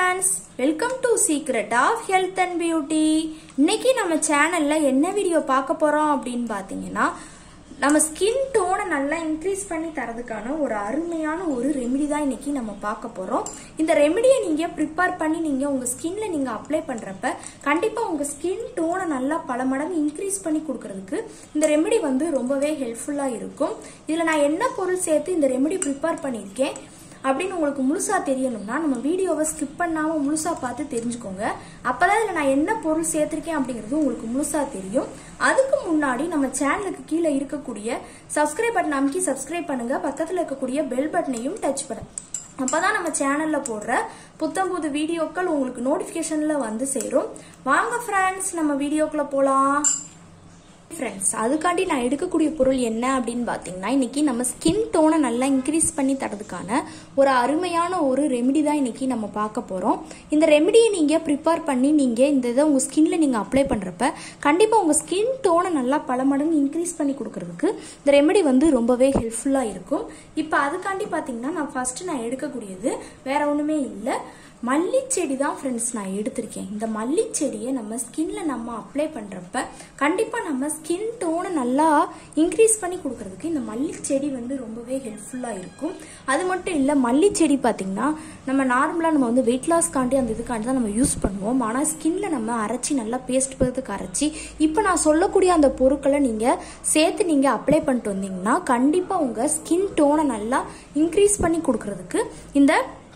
friends welcome to secret of health and beauty இன்னைக்கு நம்ம சேனல்ல என்ன வீடியோ பார்க்க போறோம் அப்படின்னு பார்த்தீங்கன்னா நம்ம ஸ்கின் டோனை நல்லா இன்க்ரீஸ் பண்ணி தரதுக்கான ஒரு அருமையான ஒரு ரெமெடி தான் இன்னைக்கு நம்ம பார்க்க போறோம் இந்த ரெமெடியை நீங்க ப்ரிப்பேர் பண்ணி நீங்க உங்க ஸ்கின்ல நீங்க அப்ளை பண்றப்ப கண்டிப்பா உங்க ஸ்கின் டோனை நல்லா பல மடங்கு இன்க்ரீஸ் பண்ணி கொடுக்கறதுக்கு இந்த ரெமெடி வந்து ரொம்பவே ஹெல்ப்ஃபுல்லா இருக்கும் இதுல நான் என்ன பொருள் சேர்த்து இந்த ரெமெடி ப்ரிப்பேர் பண்ணியிருக்கேன் அப்படின்னு உங்களுக்கு முழுசா தெரியணும்னா நம்ம வீடியோவை ஸ்கிப் பண்ணாம முழுசா பார்த்து தெரிஞ்சுக்கோங்க அப்பதான் இதுல நான் என்ன பொருள் சேர்த்திருக்கேன் அப்படிங்கிறது உங்களுக்கு முழுசா தெரியும் அதுக்கு முன்னாடி நம்ம சேனலுக்கு கீழே இருக்கக்கூடிய சப்ஸ்கிரைப் பட்டன் அமைக்கி சப்ஸ்கிரைப் பண்ணுங்க பக்கத்துல இருக்கக்கூடிய பெல் பட்டனையும் டச் பண்ணுங்க அப்பதான் நம்ம சேனல்ல போடுற புத்தம் புது வீடியோக்கள் உங்களுக்கு நோட்டிபிகேஷன்ல வந்து சேரும் வாங்க ஃப்ரெண்ட்ஸ் நம்ம வீடியோக்குள்ள போலாம் ஃப்ரெண்ட்ஸ் அதுக்காண்டி நான் எடுக்கக்கூடிய பொருள் என்ன அப்படின்னு பார்த்தீங்கன்னா இன்னைக்கு நம்ம ஸ்கின் டோனை நல்லா இன்க்ரீஸ் பண்ணி தரதுக்கான ஒரு அருமையான ஒரு ரெமெடி தான் இன்னைக்கு நம்ம பார்க்க போகிறோம் இந்த ரெமெடியை நீங்கள் ப்ரிப்பேர் பண்ணி நீங்கள் இந்த இதை உங்கள் ஸ்கின்ல நீங்கள் அப்ளை பண்ணுறப்ப கண்டிப்பாக உங்கள் ஸ்கின் டோனை நல்லா பல மடங்கு இன்க்ரீஸ் பண்ணி கொடுக்கறதுக்கு இந்த ரெமெடி வந்து ரொம்பவே ஹெல்ப்ஃபுல்லாக இருக்கும் இப்போ அதுக்காண்டி பார்த்தீங்கன்னா நான் ஃபர்ஸ்ட் நான் எடுக்கக்கூடியது வேற ஒன்றுமே இல்லை மல்லிச்செடி தான் ஃப்ரெண்ட்ஸ் நான் எடுத்திருக்கேன் இந்த மல்லிச்செடியை நம்ம ஸ்கின்ல நம்ம அப்ளை பண்றப்ப கண்டிப்பா நம்ம ஸ்கின் டோனை நல்லா இன்க்ரீஸ் பண்ணி கொடுக்கறதுக்கு இந்த மல்லிச்செடி வந்து ரொம்பவே ஹெல்ப்ஃபுல்லா இருக்கும் அது மட்டும் இல்ல மல்லிச்செடி பாத்தீங்கன்னா நம்ம நார்மலா நம்ம வந்து வெயிட் லாஸ்க்காண்டி அந்த இதுக்காண்டி தான் நம்ம யூஸ் பண்ணுவோம் ஆனா ஸ்கின்ல நம்ம அரைச்சி நல்லா பேஸ்ட் பதத்துக்கு அரைச்சி இப்போ நான் சொல்லக்கூடிய அந்த பொருட்களை நீங்க சேர்த்து நீங்க அப்ளை பண்ணிட்டு வந்தீங்கன்னா கண்டிப்பா உங்க ஸ்கின் டோனை நல்லா இன்க்ரீஸ் பண்ணி கொடுக்கறதுக்கு இந்த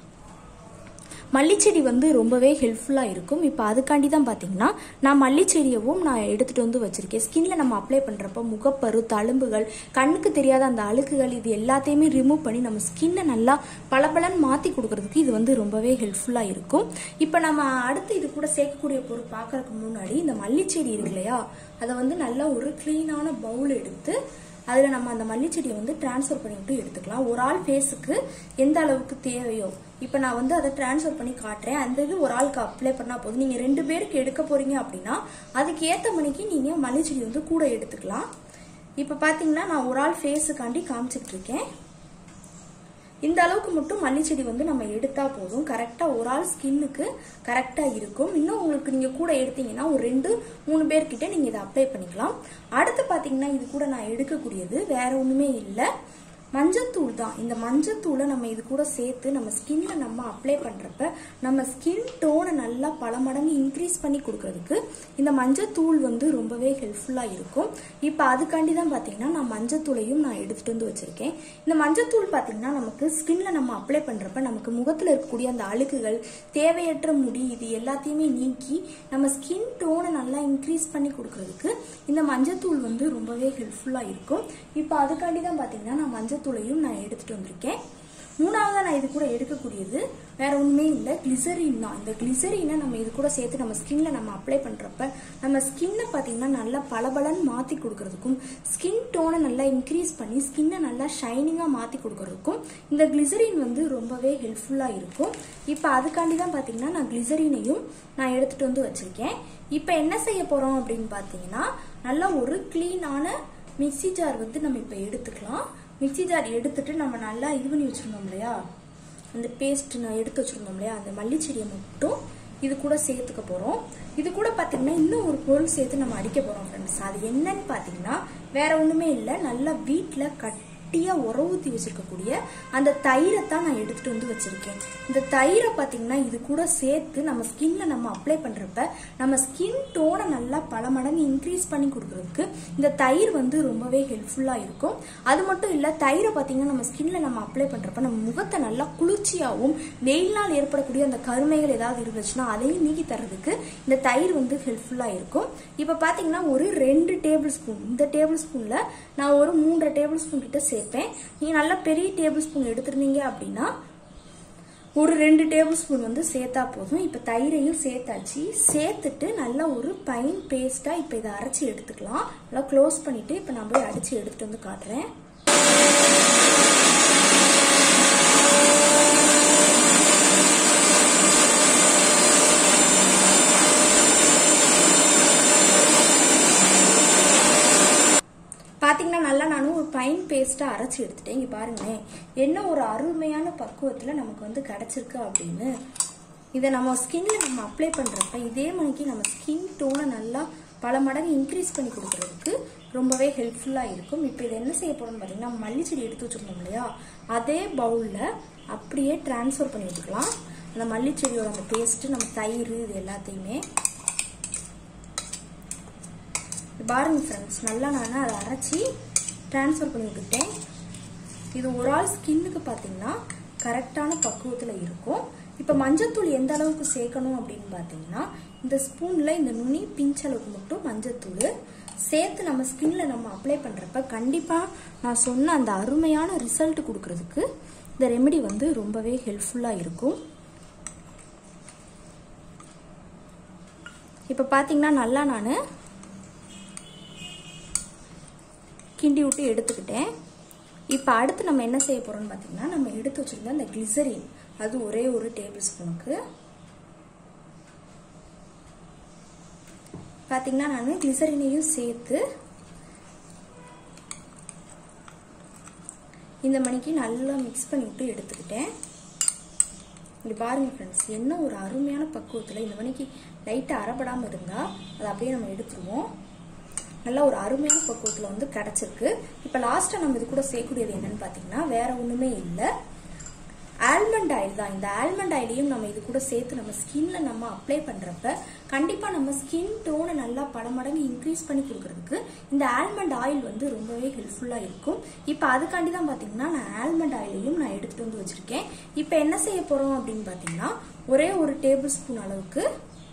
மல்லிச்செடி வந்து ரொம்பவே ஹெல்ப்ஃபுல்லாக இருக்கும் இப்போ அதுக்காண்டி தான் பார்த்தீங்கன்னா நான் மல்லிச்செடியவும் நான் எடுத்துகிட்டு வந்து வச்சுருக்கேன் ஸ்கின்ல நம்ம அப்ளை பண்ணுறப்ப முகப்பரு தழும்புகள் கண்ணுக்கு தெரியாத அந்த அழுக்குகள் இது எல்லாத்தையுமே ரிமூவ் பண்ணி நம்ம ஸ்கின்னை நல்லா பளபளன்னு மாற்றி கொடுக்கறதுக்கு இது வந்து ரொம்பவே ஹெல்ப்ஃபுல்லாக இருக்கும் இப்போ நம்ம அடுத்து இது கூட சேர்க்கக்கூடிய பொருள் பார்க்கறதுக்கு முன்னாடி இந்த மல்லிச்செடி இருக்கு இல்லையா அதை வந்து நல்லா ஒரு க்ளீனான பவுல் எடுத்து அதில் நம்ம அந்த மல்லிச்செடியை வந்து டிரான்ஸ்ஃபர் பண்ணிவிட்டு எடுத்துக்கலாம் ஒரு ஆள் ஃபேஸுக்கு எந்த அளவுக்கு தேவையோ இப்போ நான் வந்து அதை டிரான்ஸ்ஃபர் பண்ணி காட்டுறேன் அந்த இது ஒரு ஆளுக்கு அப்ளை பண்ணால் போதும் நீங்கள் ரெண்டு பேருக்கு எடுக்க போறீங்க அப்படின்னா அதுக்கு ஏற்ற மணிக்கு நீங்கள் மல்லிச்செடி வந்து கூட எடுத்துக்கலாம் இப்போ பார்த்தீங்கன்னா நான் ஒரு ஆள் ஃபேஸுக்காண்டி காமிச்சிட்டு இருக்கேன் இந்த அளவுக்கு மட்டும் மல்லிச்செடி வந்து நம்ம எடுத்தா போதும் கரெக்டா ஒரு ஆள் ஸ்கின்னுக்கு கரெக்டா இருக்கும் இன்னும் உங்களுக்கு நீங்க கூட எடுத்தீங்கன்னா ஒரு ரெண்டு மூணு பேர்கிட்ட நீங்க இதை அப்ளை பண்ணிக்கலாம் அடுத்து பாத்தீங்கன்னா இது கூட நான் எடுக்கக்கூடியது வேற ஒண்ணுமே இல்லை மஞ்சத்தூள் தான் இந்த மஞ்சத்தூளை நம்ம இது கூட சேர்த்து நம்ம ஸ்கின்ல நம்ம அப்ளை பண்றப்ப நம்ம ஸ்கின் டோனை நல்லா பல மடங்கு இன்க்ரீஸ் பண்ணி கொடுக்கறதுக்கு இந்த மஞ்சத்தூள் வந்து ரொம்பவே ஹெல்ப்ஃபுல்லா இருக்கும் இப்போ அதுக்காண்டி தான் பாத்தீங்கன்னா நான் மஞ்சத்தூளையும் நான் எடுத்துட்டு வந்து வச்சிருக்கேன் இந்த மஞ்சத்தூள் பாத்தீங்கன்னா நமக்கு ஸ்கின்ல நம்ம அப்ளை பண்றப்ப நமக்கு முகத்துல இருக்கக்கூடிய அந்த அழுக்குகள் தேவையற்ற முடி இது எல்லாத்தையுமே நீக்கி நம்ம ஸ்கின் டோனை நல்லா இன்க்ரீஸ் பண்ணி கொடுக்கறதுக்கு இந்த மஞ்சத்தூள் வந்து ரொம்பவே ஹெல்ப்ஃபுல்லா இருக்கும் இப்போ அதுக்காண்டி தான் பாத்தீங்கன்னா நான் மஞ்சத்தூளையும் நான் எடுத்துட்டு வந்திருக்கேன் மூணாவதா நான் இது கூட எடுக்கக்கூடியது வேற ஒண்ணுமே இல்லை கிளிசரின் தான் இந்த கிளிசரினை நம்ம இது கூட சேர்த்து நம்ம ஸ்கின்ல நம்ம அப்ளை பண்றப்ப நம்ம ஸ்கின்னை பாத்தீங்கன்னா நல்லா பளபளன்னு மாத்தி கொடுக்கறதுக்கும் ஸ்கின் டோனை நல்லா இன்க்ரீஸ் பண்ணி ஸ்கின்னை நல்லா ஷைனிங்கா மாத்தி கொடுக்கறதுக்கும் இந்த கிளிசரின் வந்து ரொம்பவே ஹெல்ப்ஃபுல்லா இருக்கும் இப்போ அதுக்காண்டி தான் பாத்தீங்கன்னா நான் கிளிசரினையும் நான் எடுத்துட்டு வந்து வச்சிருக்கேன் இப்போ என்ன செய்ய போறோம் அப்படின்னு பாத்தீங்கன்னா நல்லா ஒரு கிளீனான மிக்சி ஜார் வந்து நம்ம இப்போ எடுத்துக்கலாம் மிக்சி ஜார் எடுத்துட்டு நம்ம நல்லா இது பண்ணி வச்சிருந்தோம் இல்லையா அந்த பேஸ்ட் நான் எடுத்து வச்சிருந்தோம் இல்லையா அந்த மல்லிச்செடியை மட்டும் இது கூட சேர்த்துக்க போறோம் இது கூட பாத்தீங்கன்னா இன்னும் ஒரு பொருள் சேர்த்து நம்ம அடிக்க போறோம் ஃப்ரெண்ட்ஸ் அது என்னன்னு பாத்தீங்கன்னா வேற ஒண்ணுமே இல்லை நல்லா வீட்டுல கட்டியா உர ஊத்தி வச்சிருக்கக்கூடிய அந்த தயிரை தான் நான் எடுத்துட்டு வந்து வச்சிருக்கேன் இந்த தயிரை பாத்தீங்கன்னா இது கூட சேர்த்து நம்ம ஸ்கின்ல நம்ம அப்ளை பண்றப்ப நம்ம ஸ்கின் டோனை நல்லா பல மடங்கு இன்க்ரீஸ் பண்ணி கொடுக்கறதுக்கு இந்த தயிர் வந்து ரொம்பவே ஹெல்ப்ஃபுல்லா இருக்கும் அது மட்டும் இல்ல தயிரை பாத்தீங்கன்னா நம்ம ஸ்கின்ல நம்ம அப்ளை பண்றப்ப நம்ம முகத்தை நல்லா குளிர்ச்சியாகவும் வெயில்னால் ஏற்படக்கூடிய அந்த கருமைகள் ஏதாவது இருந்துச்சுன்னா அதையும் நீக்கி தர்றதுக்கு இந்த தயிர் வந்து ஹெல்ப்ஃபுல்லா இருக்கும் இப்ப பாத்தீங்கன்னா ஒரு ரெண்டு டேபிள் ஸ்பூன் இந்த டேபிள் ஸ்பூன்ல நான் ஒரு மூன்றரை டேபிள் ஸ்பூன் கிட்ட சேர்ப்பேன் நீங்க நல்லா பெரிய டேபிள் ஸ்பூன் எடுத்திருந்தீங்க அப்படின்னா ஒரு ரெண்டு டேபிள் ஸ்பூன் வந்து சேர்த்தா போதும் இப்போ தயிரையும் சேர்த்தாச்சு சேர்த்துட்டு நல்லா ஒரு பைன் பேஸ்டா இப்போ இதை அரைச்சி எடுத்துக்கலாம் நல்லா க்ளோஸ் பண்ணிட்டு இப்போ நான் போய் அடிச்சு எடுத்துட்டு வந்து காட்டுறேன் பாத்தீங்கன்னா நல்லா நானும் ஒரு பைன் பேஸ்டா அரைச்சி எடுத்துட்டேன் இங்க பாருங்களேன் என்ன ஒரு அருமையான பக்குவத்துல நமக்கு வந்து கிடைச்சிருக்கு அப்படின்னு இதை நம்ம ஸ்கின்ல நம்ம அப்ளை பண்றப்ப இதே மணிக்கு நம்ம ஸ்கின் டோனை நல்லா பல மடங்கு இன்க்ரீஸ் பண்ணி கொடுக்கறதுக்கு ரொம்பவே ஹெல்ப்ஃபுல்லா இருக்கும் இப்போ இது என்ன செய்ய போறோம்னு பார்த்தீங்கன்னா மல்லி செடி எடுத்து வச்சிருந்தோம் இல்லையா அதே பவுல்ல அப்படியே டிரான்ஸ்ஃபர் பண்ணி விட்டுக்கலாம் அந்த மல்லி செடியோட அந்த பேஸ்ட் நம்ம தயிர் இது எல்லாத்தையுமே பாருங்க ஃப்ரெண்ட்ஸ் நல்லா நான் அதை அரைச்சி டிரான்ஸ்ஃபர் பண்ணி விட்டுட்டேன் இது ஒரு ஆள் ஸ்கின்னுக்கு பார்த்தீங்கன்னா கரெக்டான பக்குவத்தில் இருக்கும் இப்போ மஞ்சத்தூள் எந்த அளவுக்கு சேர்க்கணும் அப்படின்னு பார்த்தீங்கன்னா இந்த ஸ்பூனில் இந்த நுனி பிஞ்ச் அளவுக்கு மட்டும் மஞ்சத்தூள் சேர்த்து நம்ம ஸ்கின்ல நம்ம அப்ளை பண்ணுறப்ப கண்டிப்பாக நான் சொன்ன அந்த அருமையான ரிசல்ட் கொடுக்கறதுக்கு இந்த ரெமெடி வந்து ரொம்பவே ஹெல்ப்ஃபுல்லாக இருக்கும் இப்போ பார்த்தீங்கன்னா நல்லா நான் கிண்டி விட்டு எடுத்துக்கிட்டேன் இப்போ அடுத்து நம்ம என்ன செய்ய போறோம்னு பார்த்தீங்கன்னா நம்ம எடுத்து வச்சிருந்த அந்த கிளிசரின் அது ஒரே ஒரு டேபிள் ஸ்பூனுக்கு பார்த்தீங்கன்னா நான் கிளிசரினையும் சேர்த்து இந்த மணிக்கு நல்லா மிக்ஸ் பண்ணி விட்டு எடுத்துக்கிட்டேன் இங்க பாருங்க ஃப்ரெண்ட்ஸ் என்ன ஒரு அருமையான பக்குவத்தில் இந்த மணிக்கு லைட்டாக அறப்படாமல் இருந்தால் அதை அப்படியே நம்ம எடுத்துருவோம் நல்ல ஒரு அருமையான பக்குவத்தில் வந்து கிடச்சிருக்கு இப்போ லாஸ்ட்டாக நம்ம இது கூட சேர்க்கக்கூடியது என்னன்னு பார்த்தீங்கன்னா வேற ஒன்றுமே இல்லை ஆல்மண்ட் ஆயில் தான் இந்த ஆல்மண்ட் ஆயிலையும் நம்ம இது கூட சேர்த்து நம்ம ஸ்கின்ல நம்ம அப்ளை பண்றப்ப கண்டிப்பா நம்ம ஸ்கின் டோனை நல்லா பல மடங்கு இன்க்ரீஸ் பண்ணி கொடுக்கறதுக்கு இந்த ஆல்மண்ட் ஆயில் வந்து ரொம்பவே ஹெல்ப்ஃபுல்லா இருக்கும் இப்போ அதுக்காண்டி தான் பாத்தீங்கன்னா நான் ஆல்மண்ட் ஆயிலையும் நான் எடுத்துட்டு வந்து வச்சிருக்கேன் இப்போ என்ன செய்ய போறோம் அப்படின்னு பாத்தீங்கன்னா ஒரே ஒரு டேபிள் ஸ்பூன் அளவுக்கு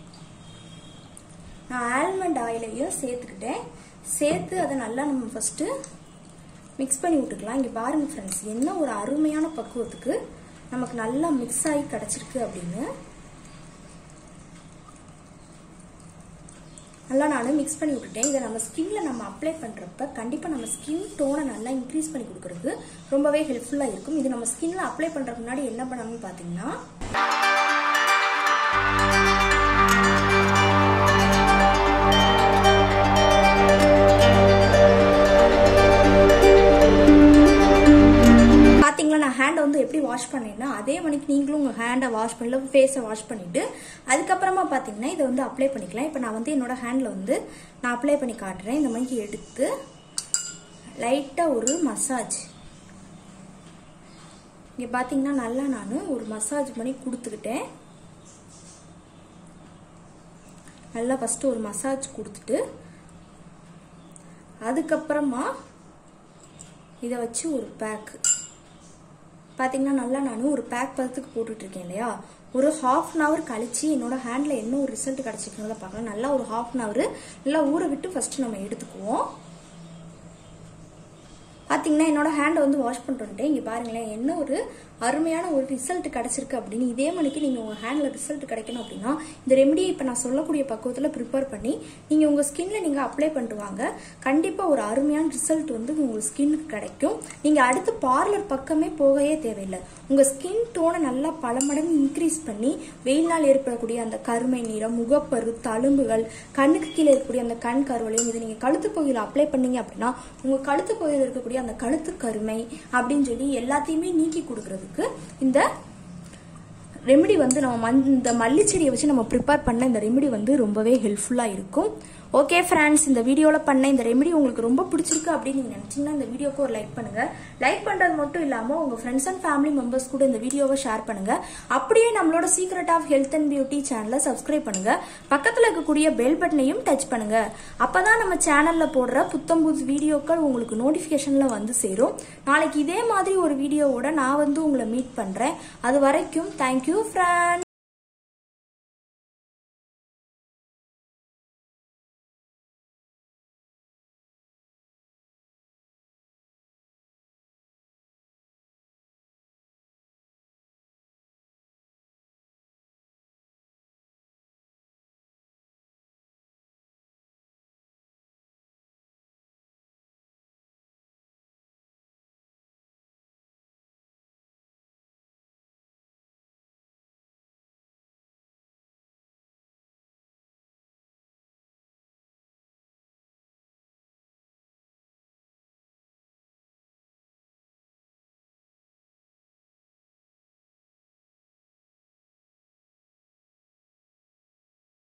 நான் ஆல்மண்ட் ஆயிலையும் சேர்த்துக்கிட்டேன் சேர்த்து அதை நல்லா நம்ம ஃபர்ஸ்ட் மிக்ஸ் பண்ணி விட்டுக்கலாம் இங்க பாருங்க ஃப்ரெண்ட்ஸ் என்ன ஒரு அருமையான பக்குவத்துக்கு நமக்கு நல்லா மிக்ஸ் ஆகி கிடைச்சிருக்கு அப்படின்னு நல்லா நான் மிக்ஸ் பண்ணி விட்டுட்டேன் இதை நம்ம ஸ்கின்ல நம்ம அப்ளை பண்றப்ப கண்டிப்பா நம்ம ஸ்கின் டோனை நல்லா இன்க்ரீஸ் பண்ணி கொடுக்கறதுக்கு ரொம்பவே ஹெல்ப்ஃபுல்லா இருக்கும் இது நம்ம ஸ்கின்ல அப்ளை பண்றதுக்கு முன்னாடி என்ன பண்ணணும்னு பாத்தீங்கன்னா பாத்தீங்களா நான் ஹேண்டை வந்து எப்படி வாஷ் பண்ணேன்னா அதே மணிக்கு நீங்களும் உங்க ஹேண்டை வாஷ் பண்ணல ஃபேஸை வாஷ் பண்ணிட்டு அதுக்கப்புறமா பாத்தீங்கன்னா இதை வந்து அப்ளை பண்ணிக்கலாம் இப்போ நான் வந்து என்னோட ஹேண்ட்ல வந்து நான் அப்ளை பண்ணி காட்டுறேன் இந்த மணிக்கு எடுத்து லைட்டா ஒரு மசாஜ் இங்க பாத்தீங்கன்னா நல்லா நான் ஒரு மசாஜ் பண்ணி கொடுத்துக்கிட்டேன் நல்லா ஃபர்ஸ்ட் ஒரு மசாஜ் கொடுத்துட்டு அதுக்கப்புறமா இதை வச்சு ஒரு பேக் பார்த்தீங்கன்னா நல்லா நான் ஒரு பேக் பதத்துக்கு போட்டுட்டு இருக்கேன் இல்லையா ஒரு ஹாஃப் அன் ஹவர் கழிச்சு என்னோட ஹேண்ட்ல என்ன ஒரு ரிசல்ட் கிடைச்சிருக்கிறத பார்க்கலாம் நல்லா ஒரு ஹாஃப் அன் ஹவர் நல்லா ஊற விட்டு ஃபர்ஸ்ட் நம்ம எடுத்துக்குவோம் பார்த்தீங்கன்னா என்னோட ஹேண்டை வந்து வாஷ் பண்ணிட்டு வந்துட்டேன் இங்கே பாருங்களேன் என்ன ஒரு அருமையான ஒரு ரிசல்ட் கிடைச்சிருக்கு அப்படின்னு இதே மணிக்கு நீங்கள் உங்கள் ஹேண்டில் ரிசல்ட் கிடைக்கணும் அப்படின்னா இந்த ரெமடியை இப்போ நான் சொல்லக்கூடிய பக்குவத்தில் ப்ரிப்பேர் பண்ணி நீங்கள் உங்கள் ஸ்கின்ல நீங்கள் அப்ளை பண்ணிட்டு வாங்க கண்டிப்பாக ஒரு அருமையான ரிசல்ட் வந்து உங்கள் ஸ்கின்னுக்கு கிடைக்கும் நீங்கள் அடுத்து பார்லர் பக்கமே போகவே தேவையில்லை உங்கள் ஸ்கின் டோனை நல்லா பல மடங்கு இன்க்ரீஸ் பண்ணி வெயினால் ஏற்படக்கூடிய அந்த கருமை நிறம் முகப்பரு தழும்புகள் கண்ணுக்கு கீழே இருக்கக்கூடிய அந்த கண் கருவலையும் இது நீங்கள் கழுத்து பகுதியில் அப்ளை பண்ணீங்க அப்படின்னா உங்கள் கழுத்து பகுதியில் இருக்கக்கூடிய அந்த கழுத்து கருமை அப்படின்னு சொல்லி எல்லாத்தையுமே நீக்கி கொடுக்கறதுக்கு இந்த ரெமெடி வந்து நம்ம மண் இந்த மல்லிச்செடியை வச்சு நம்ம ப்ரிப்பேர் பண்ண இந்த ரெமெடி வந்து ரொம்பவே ஹெல்ப்ஃபுல்லாக இருக்கும் ஓகே ஃப்ரெண்ட்ஸ் இந்த வீடியோவில் பண்ண இந்த ரெமெடி உங்களுக்கு ரொம்ப பிடிச்சிருக்கு அப்படின்னு நீங்கள் நினச்சிங்கன்னா இந்த வீடியோக்கு ஒரு லைக் பண்ணுங்க லைக் பண்ணுறது மட்டும் இல்லாமல் உங்கள் ஃப்ரெண்ட்ஸ் அண்ட் ஃபேமிலி மெம்பர்ஸ் கூட இந்த வீடியோவை ஷேர் பண்ணுங்க அப்படியே நம்மளோட secret of health and beauty சேனலை சப்ஸ்கிரைப் பண்ணுங்க பக்கத்தில் இருக்கக்கூடிய பெல் பட்டனையும் டச் பண்ணுங்க அப்பதான் நம்ம சேனல்ல போடுற புத்தம் புது வீடியோக்கள் உங்களுக்கு நோட்டிஃபிகேஷன்ல வந்து சேரும் நாளைக்கு இதே மாதிரி ஒரு வீடியோவோட நான் வந்து உங்களை மீட் பண்றேன் அது வரைக்கும் தேங்க்யூ ஃப்ரெண்ட்